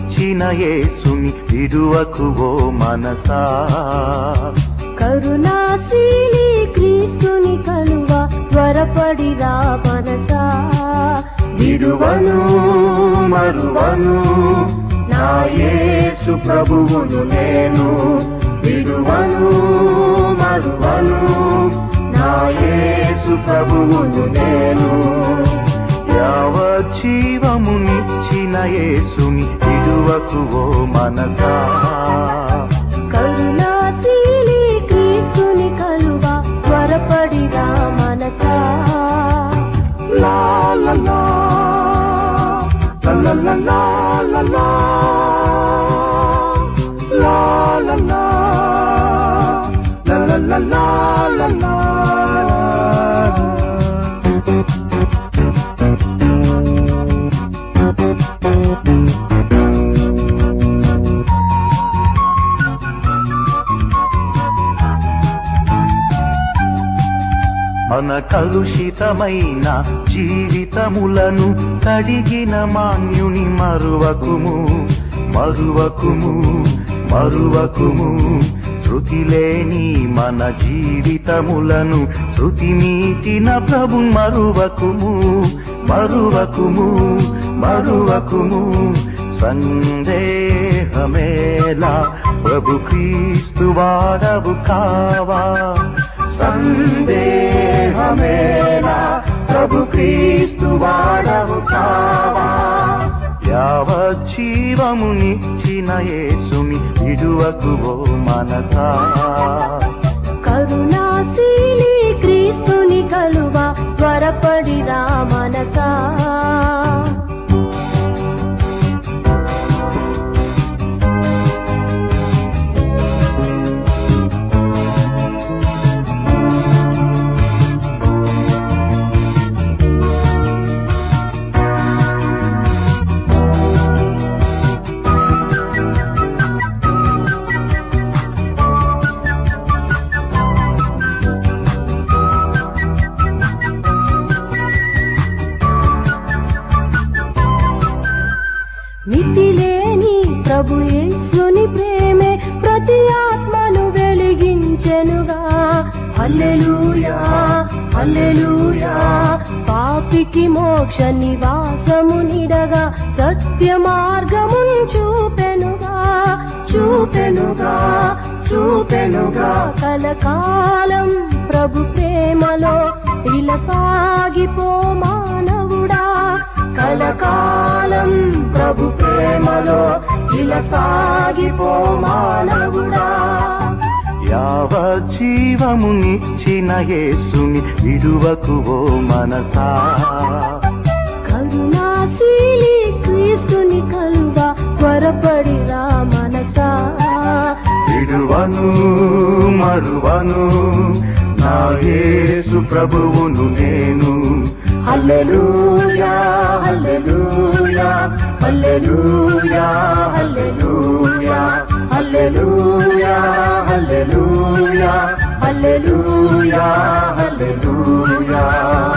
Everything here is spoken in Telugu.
జన్మనిచ్చిన యేసుని విడువకు ఓ మనసా కరుణాశీలి క్రీస్తుని కలువ త్వరపడిరా మనసా విడువను మరువను నా యేసు ప్రభువును నేను విడువను మరువను నా యేసు ప్రభువును నేను యావజ్జీవమునిచ్చిన యేసుని విడువకు ఓ మనసా కరుణాశీలి క్రీస్తుని కలువ త్వరపడిరా మనసా La la la la la la la la la la la la la la la la la la మన కలుషితమైన జీవితములను కడిగిన మాన్యుని మరువకుము మరువకుము మరువకుము శృతి లేని మన జీవితములను శృతి మీటిన ప్రభు మరువకుము మరువకుము మరువకుము సందేహమేలా ప్రభు క్రీస్తు వాడవు కావా సందేహమేలా ప్రభు క్రీస్తు వాడవు కావా యావజ్జీవమునిచ్చిన యేసుని విడువకు ఓ మనసా కరుణాశీలి క్రీస్తుని కలువ త్వరపడిరా మనసా మితిలేని ప్రభు యేసుని ప్రేమే ప్రతి ఆత్మను వెలిగించెనుగా హల్లెలూయా హల్లెలూయా పాపికి మోక్ష నివాసము నిడగా సత్య మార్గమును చూపెనుగా చూపెనుగా చూపెనుగా కలకాలం ప్రభు ప్రేమలో ఇలా సాగిపో మానవుడా కలకాలం ప్రభు ప్రేమలో ఇలా సాగిపో మానవుడా యావజ్జీవమునిచ్చిన యేసుని విడువకు ఓ మనసా కరుణాశీలి క్రీస్తుని కలువ త్వరపడిరా మనసా విడువను మరువను నా యేసు ప్రభువును నేను హల్లెలూయా హల్లెలూయా హల్లెలూయా హల్లెలూయా హల్లెలూయా హల్లెలూయా హల్లెలూయా హల్లెలూయా